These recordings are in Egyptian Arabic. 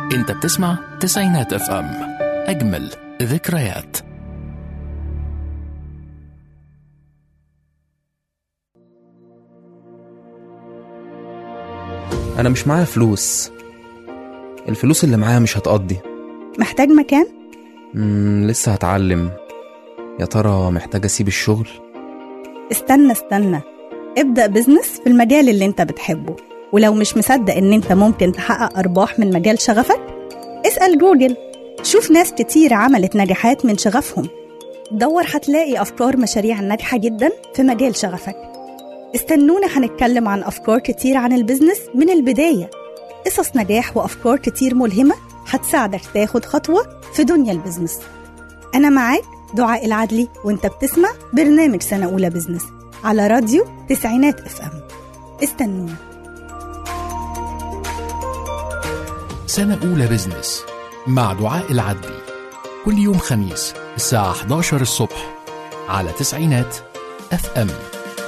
انت بتسمع تسعينات اف ام اجمل ذكريات انا مش معايا فلوس الفلوس اللي معايا مش هتقضي محتاج مكان؟ مم لسه هتعلم يا ترى محتاج اسيب الشغل استنى استنى ابدأ بزنس في المجال اللي انت بتحبه ولو مش مصدق ان انت ممكن تحقق ارباح من مجال شغفك اسأل جوجل شوف ناس كتير عملت نجاحات من شغفهم دور هتلاقي افكار مشاريع ناجحة جدا في مجال شغفك استنونا هنتكلم عن افكار كتير عن البزنس من البداية قصص نجاح وافكار كتير ملهمة هتساعدك تاخد خطوة في دنيا البزنس أنا معاك دعاء العدلي وانت بتسمع برنامج سنة أولى بزنس على راديو تسعينات اف ام استنونا سنة أولى بزنس مع دعاء العدلي كل يوم خميس الساعة 11 الصبح على تسعينات اف ام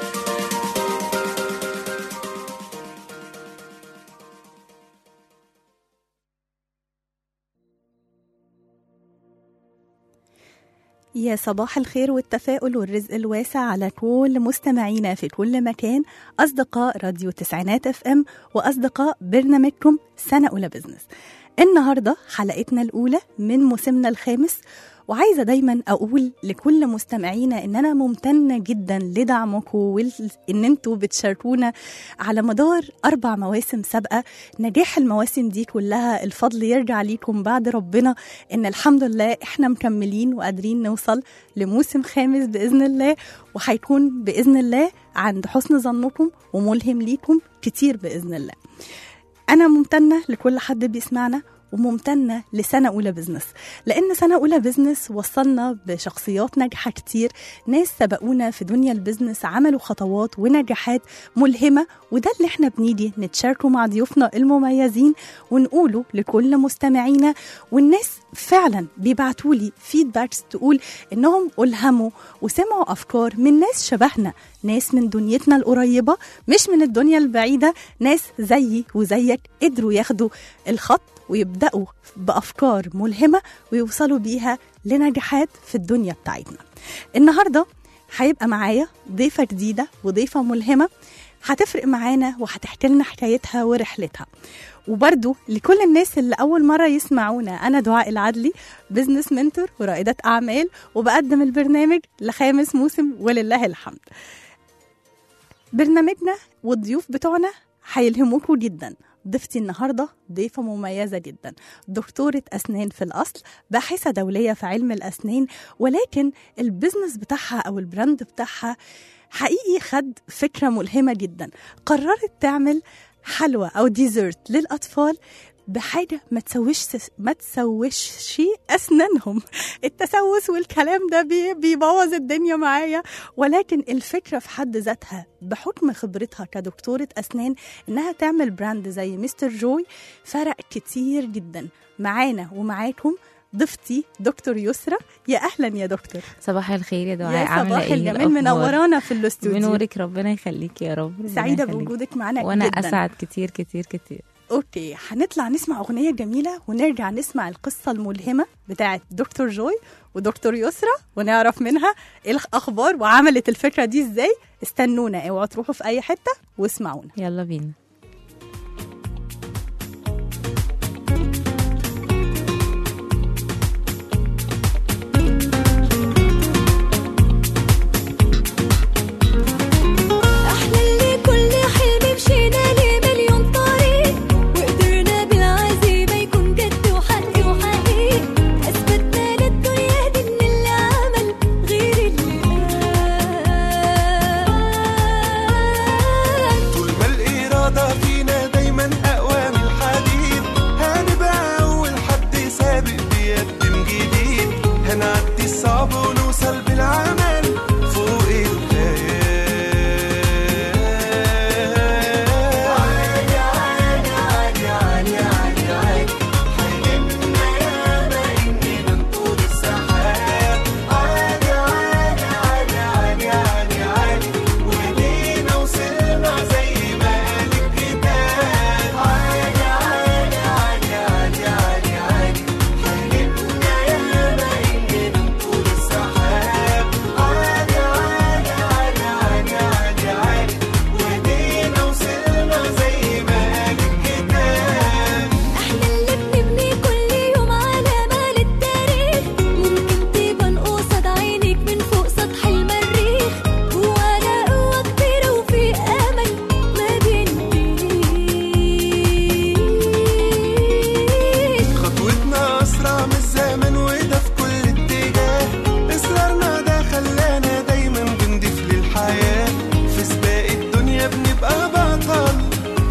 يا صباح الخير والتفاؤل والرزق الواسع على كل مستمعينا في كل مكان أصدقاء راديو تسعينات اف ام وأصدقاء برنامجكم سنة أولى بزنس النهاردة حلقتنا الأولى من موسمنا الخامس وعايزة دايما أقول لكل مستمعينا إن أنا ممتنة جدا لدعمكم وإن أنتوا بتشاركونا على مدار أربع مواسم سابقة نجاح المواسم دي كلها الفضل يرجع ليكم بعد ربنا إن الحمد لله إحنا مكملين وقادرين نوصل لموسم خامس بإذن الله وهيكون بإذن الله عند حسن ظنكم وملهم ليكم كتير بإذن الله أنا ممتنة لكل حد بيسمعنا وممتنة لسنة أولى بزنس لأن سنة أولى بزنس وصلنا بشخصيات ناجحة كتير ناس سبقونا في دنيا البزنس عملوا خطوات ونجاحات ملهمة وده اللي احنا بنيجي نتشاركه مع ضيوفنا المميزين ونقوله لكل مستمعينا والناس فعلا بيبعتوا لي فيدباكس تقول انهم الهموا وسمعوا افكار من ناس شبهنا ناس من دنيتنا القريبه مش من الدنيا البعيده ناس زيي وزيك قدروا ياخدوا الخط ويبداوا بافكار ملهمه ويوصلوا بيها لنجاحات في الدنيا بتاعتنا النهارده هيبقى معايا ضيفه جديده وضيفه ملهمه هتفرق معانا وهتحكي لنا حكايتها ورحلتها وبرضو لكل الناس اللي أول مرة يسمعونا أنا دعاء العدلي بزنس منتور ورائدة أعمال وبقدم البرنامج لخامس موسم ولله الحمد برنامجنا والضيوف بتوعنا هيلهموكوا جدا ضيفتي النهارده ضيفة مميزة جدا دكتورة أسنان في الأصل باحثة دولية في علم الأسنان ولكن البزنس بتاعها أو البراند بتاعها حقيقي خد فكرة ملهمة جدا قررت تعمل حلوى أو ديزرت للأطفال بحاجة ما تسويش ما تسويش أسنانهم التسوس والكلام ده بي بيبوظ الدنيا معايا ولكن الفكرة في حد ذاتها بحكم خبرتها كدكتورة أسنان إنها تعمل براند زي مستر جوي فرق كتير جدا معانا ومعاكم ضيفتي دكتور يسرى يا اهلا يا دكتور صباح الخير يا دعاء يا عامله صباح ايه الجمال الأخبار؟ منورانا في الاستوديو بنورك ربنا يخليك يا رب ربنا سعيده يخليك. بوجودك معانا وانا جدا اسعد كتير كتير كتير اوكي هنطلع نسمع اغنيه جميله ونرجع نسمع القصه الملهمه بتاعه دكتور جوي ودكتور يسرى ونعرف منها ايه الاخبار وعملت الفكره دي ازاي استنونا اوعوا تروحوا في اي حته واسمعونا يلا بينا احنا اللي كل حلم مشينا ليه مليون طريق وقدرنا بالعزيمة يكون جد وحق وحقيقي اثبتنا للدنيا دي ان اللي عمل غير اللي قال طول ما الإرادة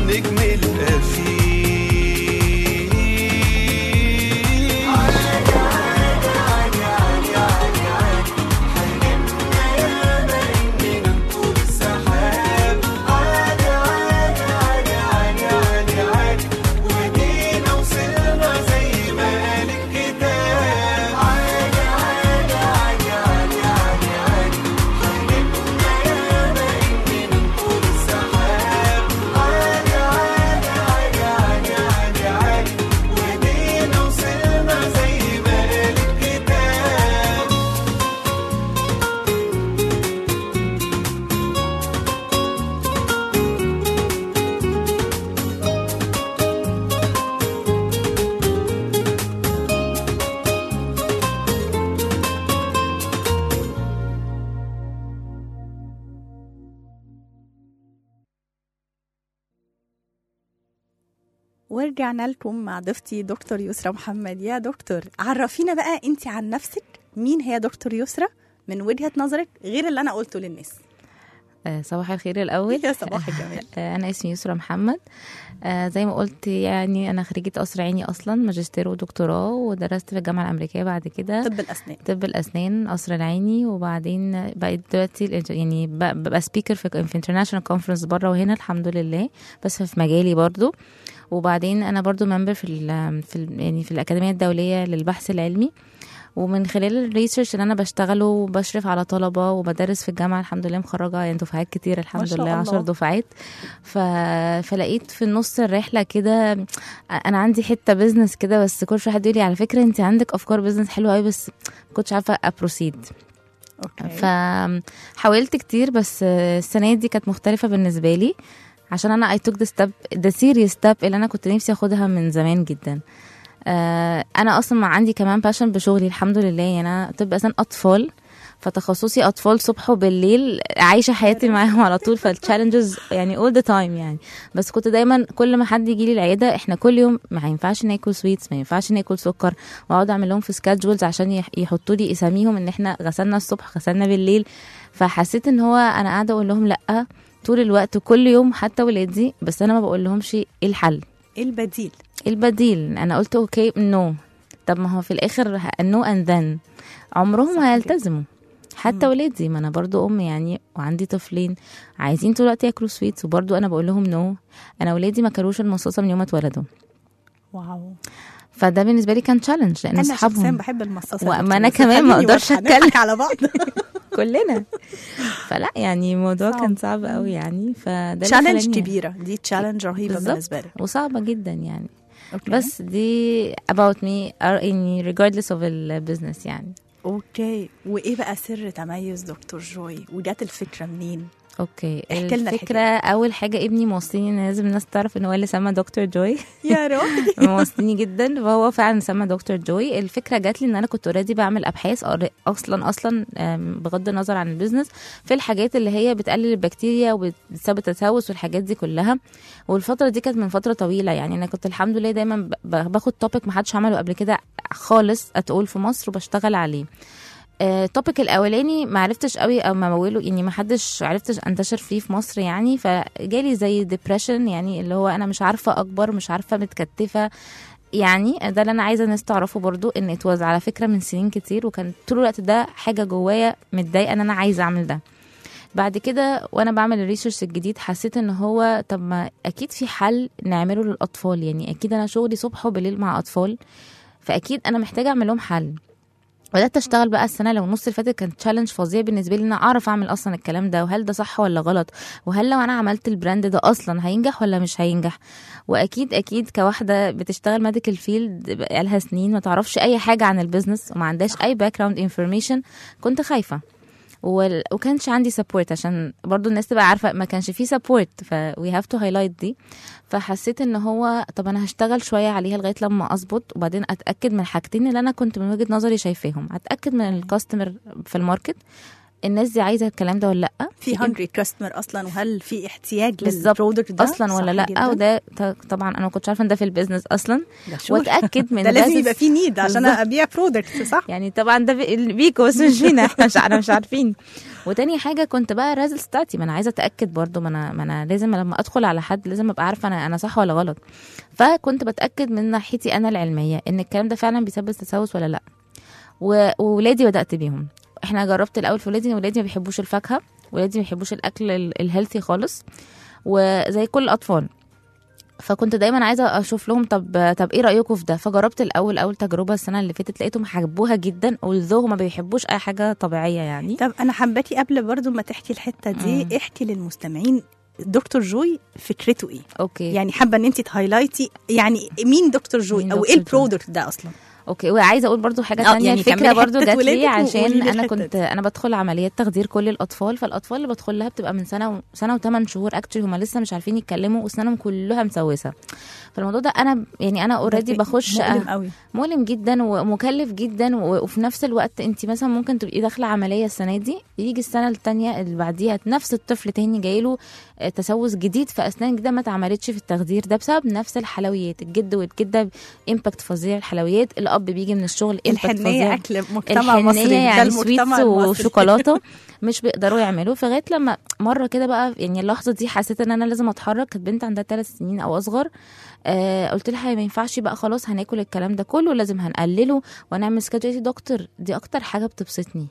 النجم الأفيق عادي عادي عادي عادي عادي عادي حلمنا ياما إننا نطول السحاب عادي عادي عادي عادي عادي عادي ودينا وصلنا زي ما قال الكتاب عادي عادي عادي عادي عادي عادي حلمنا ياما إننا نطول السحاب عادي عادي عادي عادي عادي عادي ودينا وصلنا زي ما قال الكتاب ورجعنا لكم مع ضيفتي دكتور يسرا محمد يا دكتور عرفينا بقى انت عن نفسك مين هي دكتور يسرا من وجهة نظرك غير اللي انا قلته للناس آه، صباح الخير الأول يا صباح الجمال آه، أنا اسمي يسرا محمد آه، زي ما قلت يعني أنا خريجة قصر عيني أصلا ماجستير ودكتوراه ودرست في الجامعة الأمريكية بعد كده طب الاسنان طب الأسنان قصر العيني وبعدين بقيت دلوقتي الانت- يعني ب- ببقى سبيكر في في انترناشونال كونفرنس بره وهنا الحمد لله بس في مجالي برضو وبعدين أنا برضو ممبر في ال في ال يعني في الأكاديمية الدولية للبحث العلمي ومن خلال الريسيرش اللي انا بشتغله وبشرف على طلبه وبدرس في الجامعه الحمد لله مخرجه يعني دفعات كتير ما الحمد شاء لله الله. عشر دفعات ف... فلقيت في نص الرحله كده انا عندي حته بزنس كده بس كل شويه حد يقول لي على فكره انت عندك افكار بزنس حلوه قوي بس ما كنتش عارفه ابروسيد اوكي فحاولت كتير بس السنه دي كانت مختلفه بالنسبه لي عشان انا اي توك ذا ستيب ذا سيريس ستيب اللي انا كنت نفسي اخدها من زمان جدا آه، انا اصلا ما عندي كمان باشن بشغلي الحمد لله يعني انا طب اسنان اطفال فتخصصي اطفال صبح وبالليل عايشه حياتي معاهم على طول فالتشالنجز يعني اول ذا تايم يعني بس كنت دايما كل ما حد يجي لي العياده احنا كل يوم ما ينفعش ناكل سويتس ما ينفعش ناكل سكر واقعد اعمل لهم في سكادجولز عشان يح- يحطوا لي اساميهم ان احنا غسلنا الصبح غسلنا بالليل فحسيت ان هو انا قاعده اقول لهم لا طول الوقت كل يوم حتى ولادي بس انا ما بقول لهمش ايه الحل ايه البديل إيه البديل انا قلت اوكي نو طب ما هو في الاخر نو اند ذن عمرهم صح ما هيلتزموا حتى ولادي ما انا برضو ام يعني وعندي طفلين عايزين طول الوقت ياكلوا سويتس وبرضو انا بقول لهم نو انا ولادي ما كلوش المصاصه من يوم ما اتولدوا واو فده بالنسبه لي كان تشالنج لان انا شخصيا اصحابهم بحب المصاصه وما يا دكتور، أنا بس كمان ما خليني أقدرش واضحة، أتكلم. نضحك على بعض كلنا فلا يعني الموضوع صعب. كان صعب قوي يعني فده اللي تشالنج خلاني- كبيره دي تشالنج رهيبه بالظبط. بالنسبه لك وصعبه جدا يعني أوكي. بس دي about me are يعني regardless of البيزنس يعني اوكي وايه بقى سر تميز دكتور جوي وجات الفكره منين اوكي احكي لنا الفكره اول حاجه ابني موصيني ان لازم الناس تعرف ان هو اللي سمى دكتور جوي يا روحي موصيني جدا فهو فعلا سمى دكتور جوي الفكره جات لي ان انا كنت اوريدي بعمل ابحاث أر- اصلا اصلا آم، بغض النظر عن البيزنس في الحاجات اللي هي بتقلل البكتيريا وبتسبب التسوس والحاجات دي كلها والفتره دي كانت من فتره طويله يعني انا كنت الحمد لله دايما ب- ب- باخد توبيك ما حدش عمله قبل كده خالص اتقول في مصر وبشتغل عليه التوبيك الاولاني ما عرفتش قوي او ما موله يعني ما حدش عرفتش انتشر فيه في مصر يعني فجالي زي ديبريشن يعني اللي هو انا مش عارفه اكبر مش عارفه متكتفه يعني ده اللي انا عايزه الناس تعرفه برضو ان اتوز على فكره من سنين كتير وكان طول الوقت ده حاجه جوايا متضايقه ان انا عايزه اعمل ده بعد كده وانا بعمل الريسيرش الجديد حسيت ان هو طب ما اكيد في حل نعمله للاطفال يعني اكيد انا شغلي صبح وبالليل مع اطفال فاكيد انا محتاجه اعمل لهم حل بدات اشتغل بقى السنه لو ونص اللي فاتت كانت تشالنج فظيع بالنسبه لي ان انا اعرف اعمل اصلا الكلام ده وهل ده صح ولا غلط وهل لو انا عملت البراند ده اصلا هينجح ولا مش هينجح واكيد اكيد كواحده بتشتغل ميديكال فيلد بقالها سنين ما تعرفش اي حاجه عن البيزنس وما عندهاش اي باك جراوند انفورميشن كنت خايفه وال- وكانش عندي سبورت عشان برضو الناس تبقى عارفه ما كانش في سبورت ف we have to highlight دي فحسيت ان هو طب انا هشتغل شويه عليها لغايه لما اظبط وبعدين اتاكد من الحاجتين اللي انا كنت من وجهه نظري شايفاهم اتاكد من الكاستمر في الماركت الناس دي عايزه الكلام ده ولا لا في هنجري كاستمر اصلا وهل في احتياج بالظبط. للبرودكت ده اصلا ولا صح لا جداً. وده ط- طبعا انا ما كنتش عارفه ان ده في البيزنس اصلا ده شور. واتاكد من ده لازم بس- يبقى في نيد عشان بالظبط. ابيع برودكت صح يعني طبعا ده بي- بيكو بس مش فينا احنا مش انا مش عارفين وتاني حاجه كنت بقى رازل ستاتي ما انا عايزه اتاكد برضو ما انا ما انا لازم لما ادخل على حد لازم ابقى عارفه انا انا صح ولا غلط فكنت بتاكد من ناحيتي انا العلميه ان الكلام ده فعلا بيسبب تسوس ولا لا و- وولادي بدات بيهم احنا جربت الاول في ولادي ولادي ما بيحبوش الفاكهه ولادي ما بيحبوش الاكل ال- الهيلثي خالص وزي كل الاطفال فكنت دايما عايزه اشوف لهم طب طب ايه رايكم في ده فجربت الاول اول تجربه السنه اللي فاتت لقيتهم حبوها جدا والذو ما بيحبوش اي حاجه طبيعيه يعني طب انا حباكي قبل برضو ما تحكي الحته دي مم. احكي للمستمعين دكتور جوي فكرته ايه اوكي يعني حابه ان انت تهايلايتي يعني مين دكتور جوي مين او دكتور ايه جوي؟ البرودكت ده اصلا اوكي وعايزه اقول برضو حاجه آه، تانية يعني الفكره كملي برضو حتة جات لي ولادك وقولي عشان لي انا الحتة كنت دي. انا بدخل عمليات تخدير كل الاطفال فالاطفال اللي بدخل لها بتبقى من سنه و... سنه وثمان شهور اكشلي هم لسه مش عارفين يتكلموا واسنانهم كلها مسوسه فالموضوع ده انا يعني انا اوريدي ده بخش مؤلم قوي مؤلم جدا ومكلف جدا و- وفي نفس الوقت انت مثلا ممكن تبقي داخله عمليه السنه دي يجي السنه الثانيه اللي بعديها نفس الطفل تاني جاي له آه، تسوس جديد في اسنان جديده ما اتعملتش في التخدير ده بسبب نفس الحلويات الجد والجده امباكت فظيع الحلويات الاب بيجي من الشغل impact الحنيه فظيع. اكل مجتمع مصري الحنيه ده يعني المجتمع سويتس المصري. وشوكولاته مش بيقدروا يعملوا فغايه لما مره كده بقى يعني اللحظه دي حسيت ان انا لازم اتحرك كانت بنت عندها ثلاث سنين او اصغر آه قلت لها ما ينفعش بقى خلاص هناكل الكلام ده كله لازم هنقلله ونعمل سكادجول يا دكتور دي اكتر حاجه بتبسطني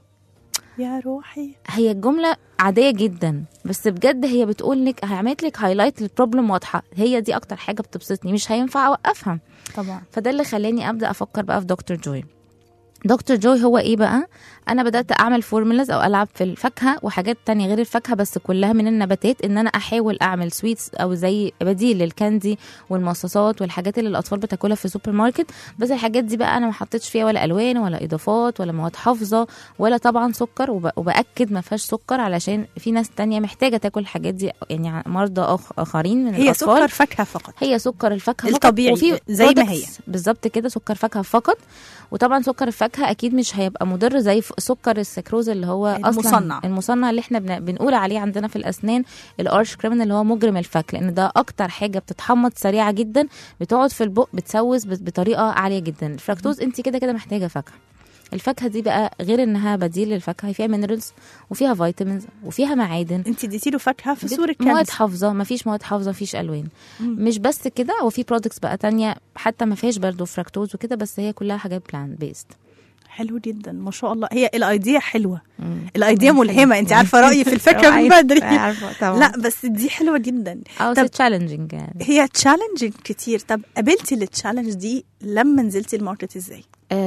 يا روحي هي الجمله عاديه جدا بس بجد هي بتقول لك هعملت لك هايلايت للبروبلم واضحه هي دي اكتر حاجه بتبسطني مش هينفع اوقفها طبعا فده اللي خلاني ابدا افكر بقى في دكتور جوي دكتور جوي هو ايه بقى انا بدات اعمل فورمولاز او العب في الفاكهه وحاجات تانية غير الفاكهه بس كلها من النباتات ان انا احاول اعمل سويتس او زي بديل للكاندي والمصاصات والحاجات اللي الاطفال بتاكلها في السوبر ماركت بس الحاجات دي بقى انا ما حطيتش فيها ولا الوان ولا اضافات ولا مواد حافظه ولا طبعا سكر وب... وباكد ما فيهاش سكر علشان في ناس تانية محتاجه تاكل الحاجات دي يعني مرضى أخ... اخرين من هي الاطفال سكر فاكهه فقط هي سكر الفاكهه فقط الطبيعي، وفي زي ما products هي. بالظبط كده سكر فاكهه فقط وطبعا سكر الفاكهه اكيد مش هيبقى مضر زي ف- سكر السكروز اللي هو المصنع. اصلا المصنع اللي احنا بن... بنقول عليه عندنا في الاسنان الارش كريمن اللي هو مجرم الفك لان ده اكتر حاجه بتتحمض سريعه جدا بتقعد في البق بتسوس ب- بطريقه عاليه جدا الفراكتوز انت كده كده محتاجه فاكهه الفاكهه دي بقى غير انها بديل للفاكهه هي فيها مينرالز وفيها فيتامينز وفيها معادن انت اديتي له فاكهه في دي صوره مواد كنز حافظه ما فيش مواد حافظه مفيش الوان مم. مش بس كده هو في برودكتس بقى تانية حتى ما فيهاش برضه فراكتوز وكده بس هي كلها حاجات بلان بيست حلو جدا ما شاء الله هي الايديا حلوه الايديا ملهمه انت عارفه رايي في الفكره من بدري عارفه طبعا لا بس دي حلوه جدا او طب- تشالنجينج يعني هي تشالنجينج كتير طب قابلتي التشالنج دي لما نزلتي الماركت ازاي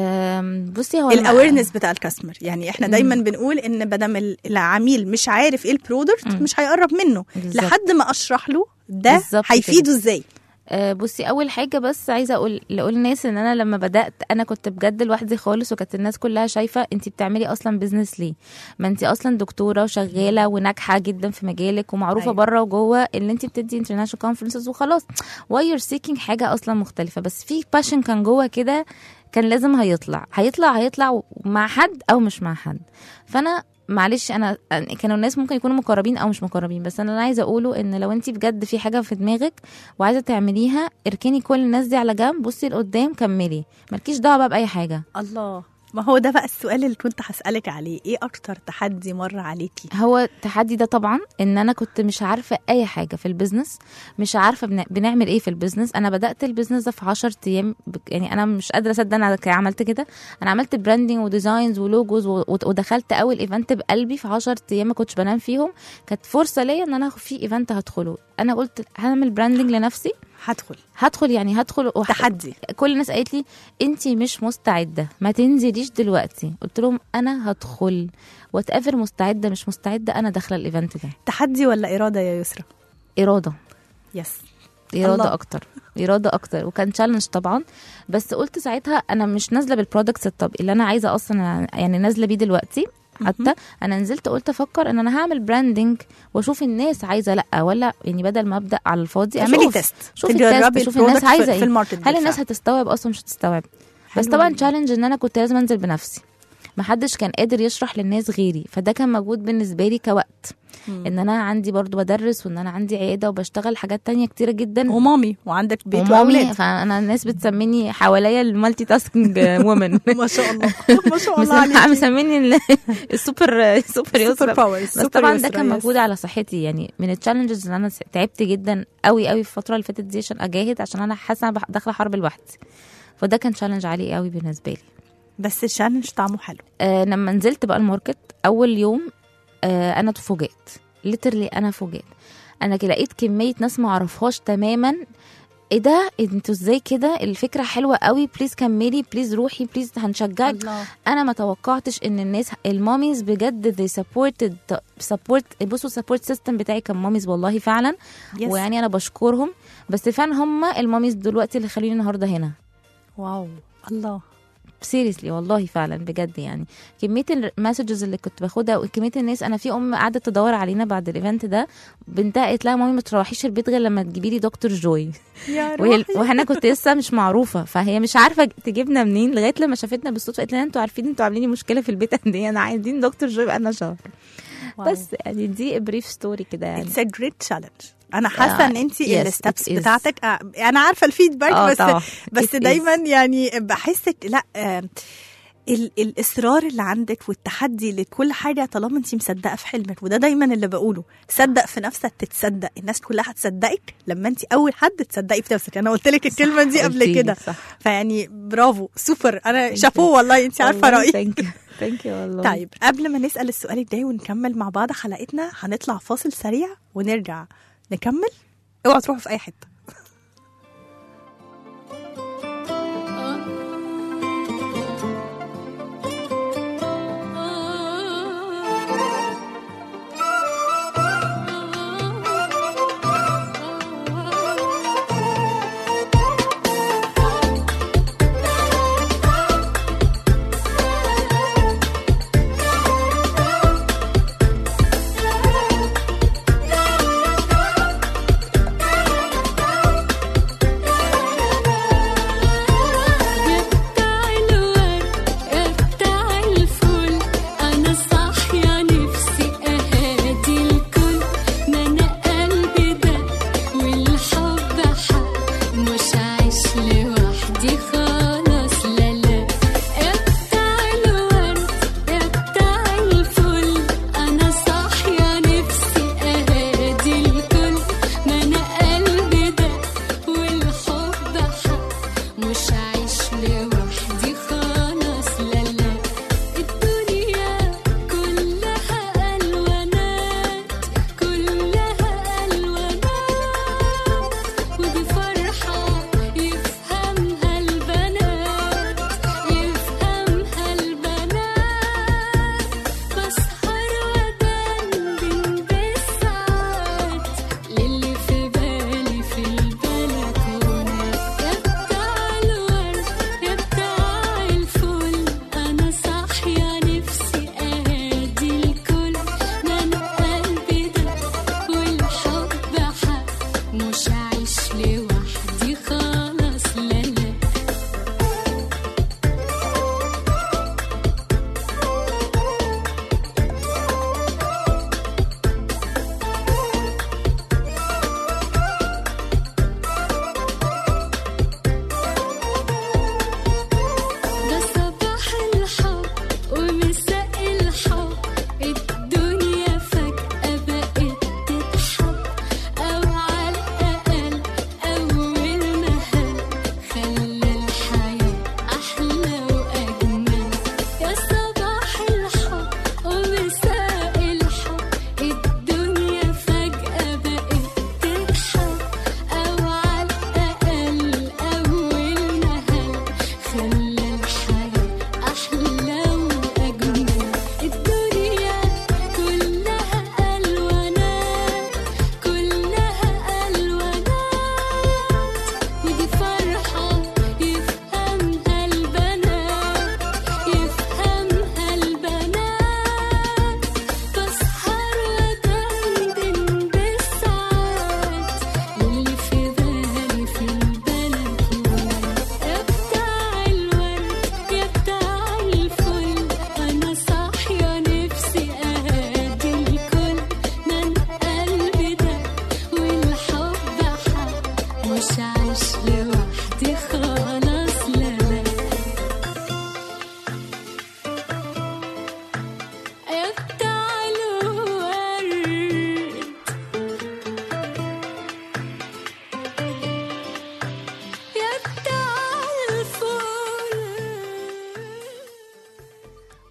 أم، بصي هو الاويرنس بتاع الكاستمر يعني احنا دايما بنقول ان بدل ال- العميل مش عارف ايه البرودكت مم. مش هيقرب منه بالظبط. لحد ما اشرح له ده بالظبط هيفيده ازاي آه، بصي اول حاجه بس عايزه اقول لاقول الناس ان انا لما بدات انا كنت بجد لوحدي خالص وكانت الناس كلها شايفه انت بتعملي اصلا بيزنس ليه ما انت اصلا دكتوره وشغاله وناجحه جدا في مجالك ومعروفه أيوة. أيوة. بره وجوه اللي انت بتدي انترناشونال كونفرنسز وخلاص واي يور سيكينج حاجه اصلا مختلفه بس في باشن كان جوه كده كان لازم هيطلع هيطلع هيطلع مع حد او مش مع حد فانا معلش انا كانوا الناس ممكن يكونوا مقربين او مش مقربين بس انا اللي عايزه اقوله ان لو انت بجد في حاجه في دماغك وعايزه تعمليها اركني كل الناس دي على جنب بصي لقدام كملي مالكيش دعوه بقى باي حاجه الله ما هو ده بقى السؤال اللي كنت هسألك عليه ايه اكتر تحدي مر عليكي هو التحدي ده طبعا ان انا كنت مش عارفه اي حاجه في البيزنس مش عارفه بن- بنعمل ايه في البيزنس انا بدات البيزنس ده في 10 ايام بك- يعني انا مش قادره اصدق انا ك- عملت كده انا عملت براندنج وديزاينز ولوجوز و- و- ودخلت اول ايفنت بقلبي في 10 ايام ما كنتش بنام فيهم كانت فرصه ليا ان انا في ايفنت هدخله انا قلت هعمل براندنج لنفسي هدخل هدخل يعني هدخل وح- تحدي كل الناس قالت لي انت مش مستعده ما تنزليش دلوقتي قلت لهم انا هدخل وات ايفر مستعده مش مستعده انا داخله الايفنت ده تحدي ولا اراده يا يسرا اراده يس اراده الله. الله. اكتر اراده اكتر وكان تشالنج طبعا بس قلت ساعتها انا مش نازله بالبرودكتس الطب اللي انا عايزه اصلا يعني نازله بيه دلوقتي حتى انا نزلت قلت افكر ان انا هعمل براندنج واشوف الناس عايزه لا ولا يعني بدل ما ابدا على الفاضي اعملي أشوف. تيست شوفي تجربي التست شوفي الناس البرودكت عايزه في, في ايه الماركت هل بالفعل. الناس هتستوعب اصلا مش هتستوعب بس حلو طبعا جداً. تشالنج ان انا كنت لازم انزل بنفسي محدش كان قادر يشرح للناس غيري فده كان موجود بالنسبه لي كوقت ان انا عندي برضو بدرس وان انا عندي عياده وبشتغل حاجات تانية كتيره جدا ومامي وعندك بيت ومامي واولاد فانا الناس بتسميني حواليا المالتي تاسكينج وومن ما شاء الله ما شاء الله عليك مسميني ال- السوبر سوبر سوبر يسرا باور بس طبعا ده كان موجود على صحتي يعني من التشالنجز اللي انا س- تعبت جدا قوي قوي في الفتره اللي فاتت دي عشان اجاهد عشان انا حاسه أنا بح- داخله حرب لوحدي فده كان تشالنج عالي قوي بالنسبه لي بس الشالنج طعمه حلو آه لما نزلت بقى الماركت اول يوم آه انا فوجئت ليترلي انا فوجئت انا كده لقيت كميه ناس ما اعرفهاش تماما ايه ده انتوا ازاي كده الفكره حلوه قوي بليز كملي بليز روحي بليز هنشجعك الله انا ما توقعتش ان الناس الماميز بجد they supported support بصوا السبورت سيستم بتاعي كان ماميز والله فعلا Yes. ويعني انا بشكرهم بس فعلا هم الماميز دلوقتي اللي خلوني النهارده هنا واو الله سيريسلي والله فعلا بجد يعني كميه المسجز اللي كنت باخدها وكميه الناس انا في ام قعدت تدور علينا بعد الايفنت ده بنتها قالت لها مامي ما تروحيش البيت غير لما تجيبي لي دكتور جوي يا وهي روحي وانا كنت لسه مش معروفه فهي مش عارفه تجيبنا منين لغايه لما شافتنا بالصدفه قالت لنا انتوا عارفين انتوا عاملين لي مشكله في البيت قد ايه انا عايزين دكتور جوي بقالنا شهر واو. بس يعني دي بريف ستوري كده يعني اتس ا جريت تشالنج انا حاسه آه، ان انت yes, الستبس it is. بتاعتك آه، انا عارفه الفيدباك اه بس طبعا بس It is. دايما يعني بحسك لا آه، ال الاصرار اللي عندك والتحدي لكل حاجه طالما انت مصدقه في حلمك وده دايما اللي بقوله صدق في نفسك تتصدق الناس كلها هتصدقك لما انت اول حد تصدقي في نفسك انا قلت لك الكلمه دي قبل قلتيلي، كده صح فيعني برافو سوبر انا Thank شابوه والله انت عارفه رايي ثانك يو ثانك يو والله طيب قبل ما نسال السؤال الجاي ونكمل مع بعض حلقتنا هنطلع فاصل سريع ونرجع نكمل اوعوا تروحوا في اي حته يا بتاع الورد يا بتاع الفل أنا صاحية نفسي أهادي الكل ما أنا قلبي ده والحب حق مش عايش لوحدي خلاص لا لا يا بتاع الورد يا بتاع الفل أنا صاحية نفسي أهادي الكل ما أنا قلبي ده والحب حق مش عايش لوحدي خلاص لا لا الدنيا كلها ألوانات كلها ألوانات ودي فرحة يفهمها البنات يفهمها البنات بسهر ودندن بالساعات للي في بالي في البلكونات يا بتاع الورد يا بتاع الفل أنا صاحية نفسي أهادي الكل ما أنا قلبي ده والحب حق مش عايش لوحدي خلاص لا لا ده صباح الحب ومساء الحب الدنيا فجأة بقت تتحب أو على الأقل أول ما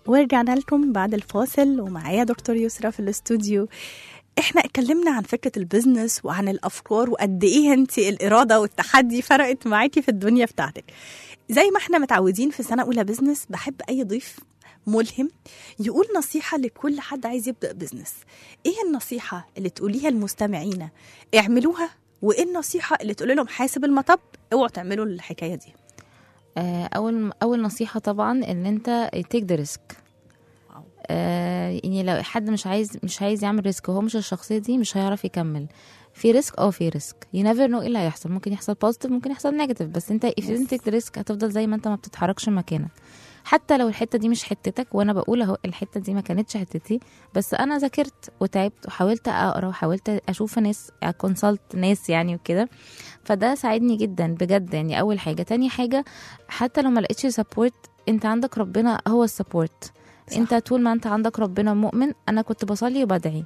ورجعنا لكم بعد الفاصل ومعايا دكتور يسرا في الاستوديو احنا اتكلمنا عن فكرة البيزنس وعن الأفكار وقد ايه انت الإرادة والتحدي فرقت معاكي في الدنيا بتاعتك زي ما احنا متعودين في سنة أولى بيزنس بحب أي ضيف ملهم يقول نصيحة لكل حد عايز يبدأ بيزنس ايه النصيحة اللي تقوليها للمستمعين اعملوها وايه النصيحة اللي تقول لهم حاسب المطب اوعوا تعملوا الحكاية دي آه، اول اول نصيحه طبعا ان انت تيك ذا ريسك واو. يعني لو حد مش عايز مش عايز يعمل ريسك وهو مش الشخصيه دي مش هيعرف يكمل في ريسك اه في ريسك يو نيفر نو ايه اللي هيحصل ممكن يحصل بوزيتيف ممكن يحصل نيجاتيف بس انت if you didn't take the risk هتفضل زي ما انت ما بتتحركش من مكانك حتى لو الحته دي مش حتتك وانا بقول اهو الحته دي ما كانتش حتتي بس انا ذاكرت وتعبت وحاولت اقرا وحاولت اشوف ناس كونسلت ناس يعني وكده فده ساعدني جدا بجد يعني اول حاجه تاني حاجه حتى لو ما لقيتش سبورت انت عندك ربنا هو السبورت انت طول ما انت عندك ربنا مؤمن انا كنت بصلي وبدعي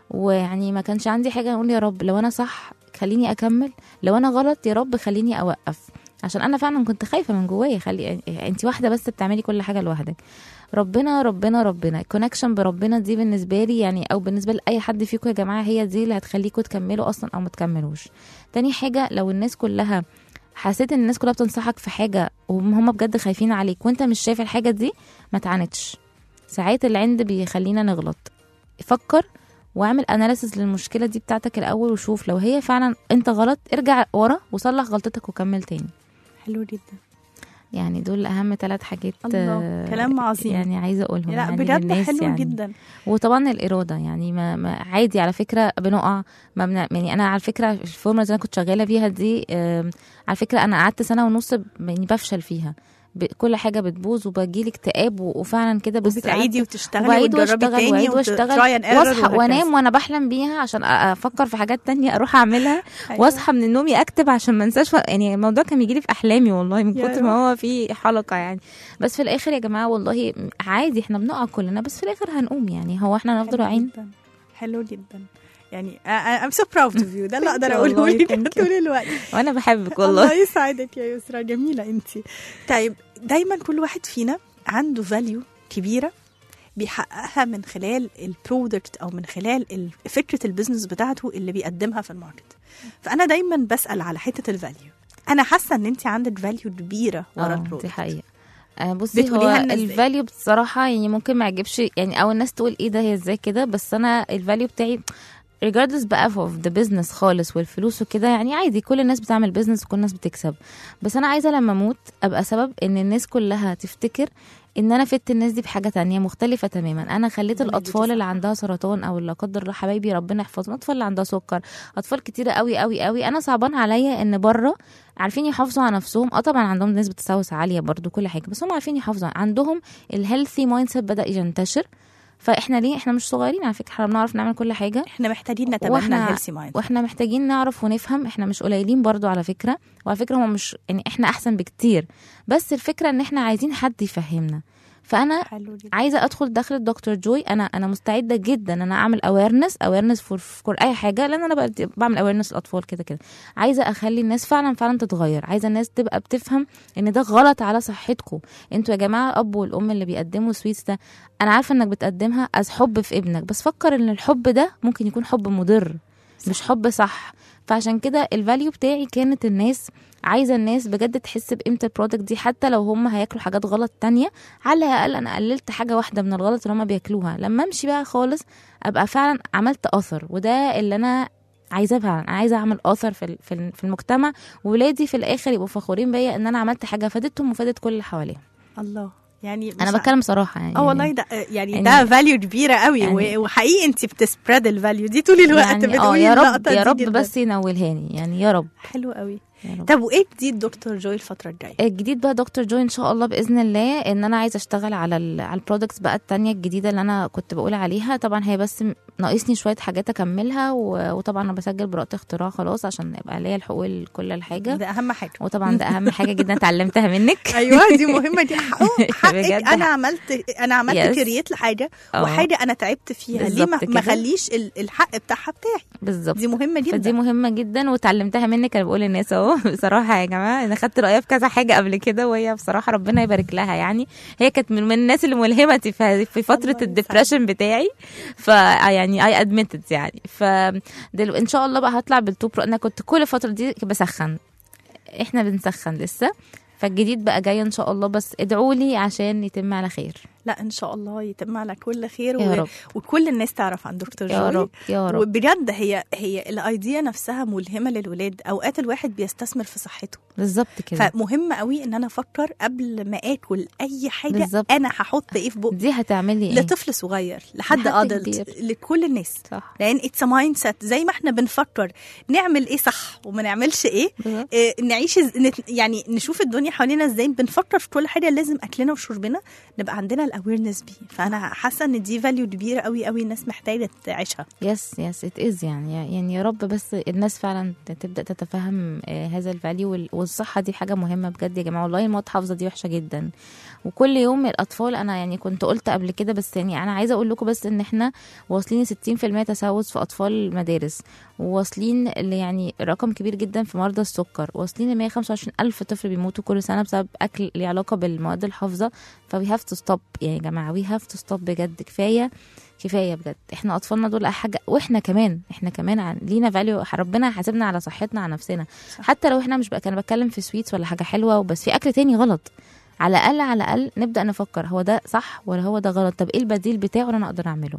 ويعني ما كانش عندي حاجه اقول يا رب لو انا صح خليني اكمل لو انا غلط يا رب خليني اوقف عشان انا فعلا كنت خايفه من جوايا خلي انت واحده بس بتعملي كل حاجه لوحدك ربنا ربنا ربنا الكونكشن بربنا دي بالنسبه لي يعني او بالنسبه لاي حد فيكم يا جماعه هي دي اللي هتخليكم تكملوا اصلا او ما تكملوش تاني حاجه لو الناس كلها حسيت ان الناس كلها بتنصحك في حاجه وهم بجد خايفين عليك وانت مش شايف الحاجه دي ما تعاندش ساعات العند بيخلينا نغلط فكر واعمل اناليسز للمشكله دي بتاعتك الاول وشوف لو هي فعلا انت غلط ارجع ورا وصلح غلطتك وكمل تاني حلو جدا يعني دول اهم ثلاث حاجات الله آه، كلام عظيم يعني عايزه اقولهم لا يعني بجد للناس حلو يعني. جدا وطبعا الاراده يعني ما, ما عادي على فكره بنقع ما بن... يعني انا على فكره الفورمولا اللي انا كنت شغاله فيها دي آم، على فكره انا قعدت سنه ونص ب- يعني بفشل فيها ب... كل حاجه بتبوظ وبجيلي اكتئاب و... وفعلا كده بس وبتعيدي قعدت- وتشتغلي وبعيد وتجربي واشتغل تاني وأعيد وت- try واشتغل and error واصحى وهكذا. وانام وانا بحلم بيها عشان أ- افكر في حاجات تانية اروح اعملها أيوة. واصحى من النوم اكتب عشان ما انساش يعني الموضوع كان بيجيلي في احلامي والله من يا كتر ما هو في حلقه يعني بس في الاخر يا جماعه والله عادي احنا بنقع كلنا بس في الاخر هنقوم يعني هو احنا نفضل حلو واقعين جدا حلو جدا يعني I- I- I'm so proud of you ده اللي اقدر والله، اقوله لك thank you. طول الوقت وانا بحبك الله والله يسعدك يا يسرا جميله انت طيب دايما كل واحد فينا عنده فاليو كبيره بيحققها من خلال البرودكت او من خلال ال- فكره البيزنس بتاعته اللي بيقدمها في الماركت فانا دايما بسال على حته الفاليو انا حاسه ان انت عندك فاليو كبيره ورا اه البرودكت دي حقيقه آه، بصي هو بتقوليها لنا إزاي؟ الفاليو بصراحه يعني ممكن ما يعجبش يعني او الناس تقول ايه ده هي ازاي كده بس انا الفاليو بتاعي regardless بقى of the business خالص والفلوس وكده يعني عادي كل الناس بتعمل بيزنس وكل الناس بتكسب بس انا عايزه لما اموت ابقى سبب ان الناس كلها تفتكر ان انا فدت الناس دي بحاجه تانية مختلفه تماما انا خليت ربنا يديكي الاطفال اللي صحة. عندها سرطان او لا قدر الله حبايبي ربنا يحفظهم الاطفال اللي عندها سكر اطفال كتيره قوي قوي قوي انا صعبان عليا ان بره عارفين يحافظوا على نفسهم اه طبعا عندهم نسبه تسوس عاليه برضو كل حاجه بس هم عارفين يحافظوا عندهم الهيلثي مايند سيت بدا ينتشر فاحنا ليه احنا مش صغيرين على فكره احنا بنعرف نعمل كل حاجه احنا محتاجين نتبنى وإحنا- الهيلثي مايند واحنا محتاجين نعرف ونفهم احنا مش قليلين برضو على فكره وعلى فكره هم مش يعني احنا احسن بكتير بس الفكره ان احنا عايزين حد يفهمنا فانا حلو جدا عايزه ادخل داخل الدكتور جوي انا انا مستعده جدا ان انا اعمل اويرنس اويرنس فور فور اي حاجه لان انا بقى بعمل اويرنس للاطفال كده كده عايزه اخلي الناس فعلا فعلا تتغير عايزه الناس تبقى بتفهم ان ده غلط على صحتكم انتوا يا جماعه الاب والام اللي بيقدموا سويتس ده انا عارفه انك بتقدمها از حب في ابنك بس فكر ان الحب ده ممكن يكون حب مضر مش حب صح فعشان كده الفاليو بتاعي كانت الناس عايزه الناس بجد تحس بقيمه البرودكت دي حتى لو هم هياكلوا حاجات غلط تانية على الاقل انا قللت حاجه واحده من الغلط اللي هم بياكلوها لما امشي بقى خالص ابقى فعلا عملت اثر وده اللي انا عايزاه فعلا انا عايزه اعمل اثر في ال- في ال- في المجتمع وولادي في الاخر يبقوا فخورين بيا ان انا عملت حاجه فادتهم وفادت كل اللي حواليهم الله يعني انا مش بتكلم صراحه يعني اه والله ده يعني يعني- ده فاليو كبيره قوي يعني- و- وحقيقي انت بتسبريد الفاليو دي طول الوقت يعني اه بتقولي يا رب اللقطة يا دي رب جداً. بس ينولهاني يعني يا رب حلو قوي يا رب طب وايه جديد دكتور جوي الفتره الجايه الجديد بقى دكتور جوي ان شاء الله باذن الله ان انا عايزه اشتغل على ال على البرودكتس بقى التانية الجديده اللي انا كنت بقول عليها طبعا هي بس م- ناقصني شويه حاجات اكملها و- وطبعا انا بسجل براءه اختراع خلاص عشان يبقى ليا الحقوق كل الحاجه ده اهم حاجه وطبعا ده اهم حاجه جدا اتعلمتها منك ايوه دي مهمه دي حقوق حقك بجد. انا عملت انا عملت Yes. كرييت لحاجه اه. وحاجه انا تعبت فيها ليه ما, بالظبط ما كده. خليش ال- الحق بتاعها بتاعي بالظبط دي مهمه جدا فدي مهمه جدا وتعلمتها منك انا بقول للناس اهو اهو بصراحه يا جماعه انا خدت رايها في كذا حاجه قبل كده وهي بصراحه ربنا يبارك لها يعني هي كانت من, من الناس اللي ملهمتي في في فتره الله الدبريشن بتاعي ف يعني اي ادمتد يعني ف دل... ان شاء الله بقى هطلع بالتو برو انا كنت كل الفتره دي بسخن احنا بنسخن لسه فالجديد بقى جاي ان شاء الله بس ادعوا لي عشان يتم على خير لا ان شاء الله يتم على كل خير يا و... رب. وكل الناس تعرف عن دكتور يا جوي رب يا رب وبجد هي هي الايديا نفسها ملهمه للولاد اوقات الواحد بيستثمر في صحته بالظبط كده فمهم قوي ان انا افكر قبل ما اكل اي حاجه بالظبط. انا هحط ايه في بقي دي هتعملي ايه لطفل صغير لحد لحد ادلت كبير. لكل الناس صح لان اتس مايند سيت زي ما احنا بنفكر نعمل ايه صح وما نعملش ايه بالظبط. إيه نعيش إز- نت- يعني نشوف الدنيا حوالينا ازاي بنفكر في كل حاجه لازم اكلنا وشربنا نبقى عندنا الاويرنس بيه فانا حاسه ان دي فاليو كبيره قوي قوي الناس محتاجه تعيشها يس يس ات از يعني يعني يا رب بس الناس فعلا تبدا تتفهم آه، هذا الفاليو وال- والصحه دي حاجه مهمه بجد يا جماعه والله المواد حافظه دي وحشه جدا وكل يوم الاطفال انا يعني كنت قلت قبل كده بس يعني انا عايزه اقول لكم بس ان احنا واصلين 60% تسوس في اطفال المدارس وواصلين ل- يعني رقم كبير جدا في مرضى السكر واصلين ل 125 الف طفل بيموتوا كل سنه بسبب اكل ليه علاقه بالمواد الحافظه فوي هاف تو ستوب يعني يا جماعه وي هاف تو ستوب بجد كفايه كفايه بجد احنا اطفالنا دول حاجه واحنا كمان احنا كمان عن لينا فاليو ربنا هيحاسبنا على صحتنا على نفسنا صح. حتى لو احنا مش بقى كان بتكلم في سويتس ولا حاجه حلوه بس في اكل تاني غلط على الاقل على الاقل نبدا نفكر هو ده صح ولا هو ده غلط طب ايه البديل بتاعه اللي انا اقدر اعمله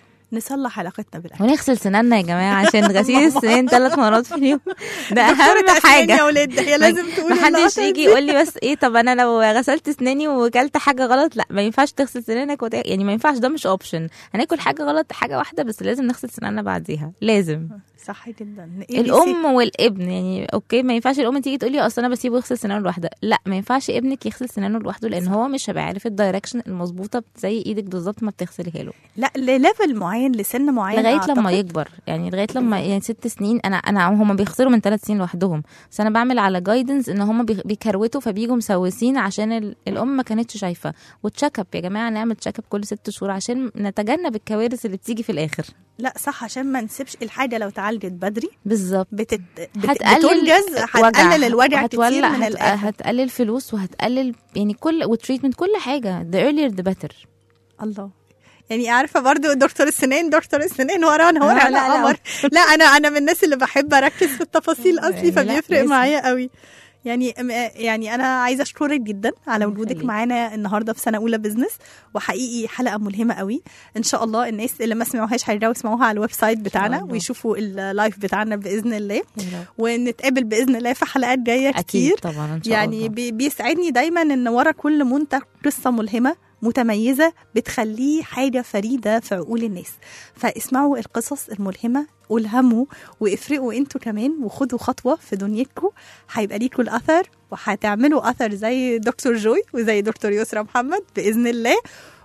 نصلح علاقتنا بالاكل ونغسل سناننا يا جماعه عشان غسيل ماما. السنان ثلاث مرات في اليوم ده دكتورة اهم أسنان حاجه يا ولاد هي لازم تقول محدش اللقطة يجي دي. يقول لي بس ايه طب انا لو غسلت اسناني وكلت حاجه غلط لا ما ينفعش تغسل سنانك وت... يعني ما ينفعش ده مش اوبشن هناكل حاجه غلط حاجه واحده بس لازم نغسل سناننا بعديها لازم صح جدا الام والابن يعني اوكي ما ينفعش الام تيجي تقول لي اصل انا بسيبه يغسل سنانه لوحده لا ما ينفعش ابنك يغسل سنانه لوحده لان هو مش هيبقى عارف الدايركشن المظبوطه زي ايدك بالظبط ما بتغسليها له لا لليفل معين لسن معين لغايه لما أعتقد. يكبر يعني لغايه لما يعني ست سنين انا انا هم بيخسروا من ثلاث سنين لوحدهم بس انا بعمل على جايدنس ان هم بيخ- بيكروتوا فبيجوا مسوسين عشان ال- الام ما كانتش شايفه وتشيك اب يا جماعه نعمل تشيك اب كل ست شهور عشان نتجنب الكوارث اللي بتيجي في الاخر لا صح عشان ما نسيبش الحاجه لو اتعالجت بدري بالظبط بتت... بت... هتقلل بتنجز وجع. هتقلل الوجع كتير وهتولع- من هت- الاخر هتقلل فلوس وهتقلل يعني كل وتريتمنت كل حاجه the earlier the better الله يعني عارفه برضو دكتور السنان دكتور السنان ورانا آه، ورانا لا، لا. قمر لا انا انا من الناس اللي بحب اركز في التفاصيل اصلي يعني لا، فبيفرق لازم. معايا قوي يعني يعني انا عايزه اشكرك جدا على وجودك يخليك. معانا النهارده في سنه اولى بزنس وحقيقي حلقه ملهمه قوي ان شاء الله الناس اللي ما سمعوهاش هيرجعوا يسمعوها على الويب سايت بتاعنا الله. ويشوفوا اللايف بتاعنا باذن الله ونتقابل باذن الله في حلقات جايه اكيد كتير طبعا ان شاء يعني الله بي- بيسعدني دايما ان ورا كل منتج قصه ملهمه متميزه بتخليه حاجه فريده في عقول الناس فاسمعوا القصص الملهمه والهموا وافرقوا انتوا كمان وخدوا خطوه في دنيتكم هيبقى ليكوا الاثر وهتعملوا اثر زي دكتور جوي وزي دكتور يسرا محمد باذن الله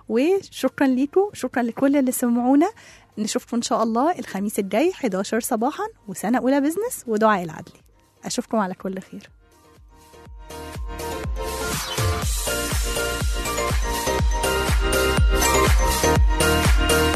وشكرا ليكم شكرا لكل اللي سمعونا نشوفكم ان شاء الله الخميس الجاي 11 صباحا وسنه اولى بزنس ودعاء العدلي اشوفكم على كل خير Thank